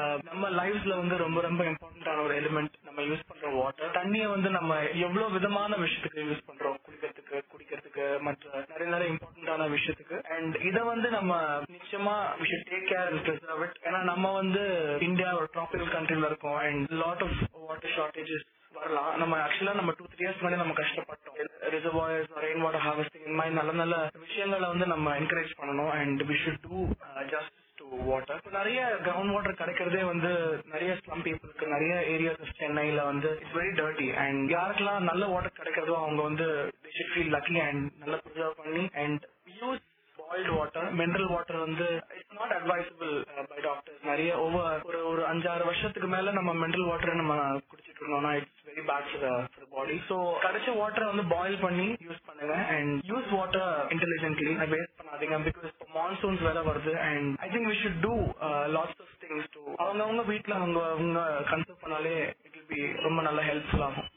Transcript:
நம்ம லைஃப்ல வந்து ரொம்ப ரொம்ப இம்பார்ட்டன்டான ஒரு எலிமெண்ட் நம்ம யூஸ் பண்ற வாட்டர் தண்ணிய வந்து நம்ம எவ்வளவு விதமான விஷயத்துக்கு யூஸ் பண்றோம் குடிக்கிறதுக்கு குடிக்கிறதுக்கு மற்ற நிறைய நிறைய இம்பார்ட்டன்டான விஷயத்துக்கு அண்ட் இத வந்து நம்ம நிச்சயமா we should take care and preserve it ஏன்னா நம்ம வந்து இந்தியா ஒரு ட்ராபிக்கல் கண்ட்ரில இருக்கோம் and lot of water shortages வரலாம் நம்ம ஆக்சுவலா நம்ம டூ த்ரீ இயர்ஸ் முன்னாடி நம்ம கஷ்டப்பட்டோம் ரிசர்வாயர்ஸ் ரெயின் வாட்டர் ஹார்வெஸ்டிங் இந்த மாதிரி நல்ல நல்ல விஷயங்களை வந்து நம்ம என்கரேஜ் பண்ணணும் and we should do just to water நிறைய கிரவுண்ட் வாட்டர் கிடைக்கிறதே வந்து நிறைய ஸ்லம் பீப்புளுக்கு நிறைய ஏரியாஸ் ஆஃப் சென்னையில வந்து இட்ஸ் வெரி டர்ட்டி அண்ட் யாருக்கெல்லாம் நல்ல வாட்டர் கிடைக்கிறதோ அவங்க வந்து they should feel lucky and நல்லா ப்ரிசர்வ் பண்ணி and use boiled water mineral water வந்து it's not advisable by doctors நிறைய ஓவர் ஒரு ஒரு அஞ்சாறு வருஷத்துக்கு மேல நம்ம மினரல் வாட்டர் நம்ம குடிச்சிட்டு இருந்தோம்னா it's very bad for body so கிடைச்ச வாட்டரை வந்து பாயில் பண்ணி யூஸ் பண்ணுங்க and use water intelligently waste பண்ணாதீங்க பிகாஸ் மான்சூன்ஸ் வேற வருது and I think we should do lots of things to அவங்கவுங்க வீட்ல அவங்க அவங்க கன்சல்ட் பண்ணாலே இட் வில் பி ரொம்ப நல்ல ஹெல்ப்ஃபுல் ஆகும்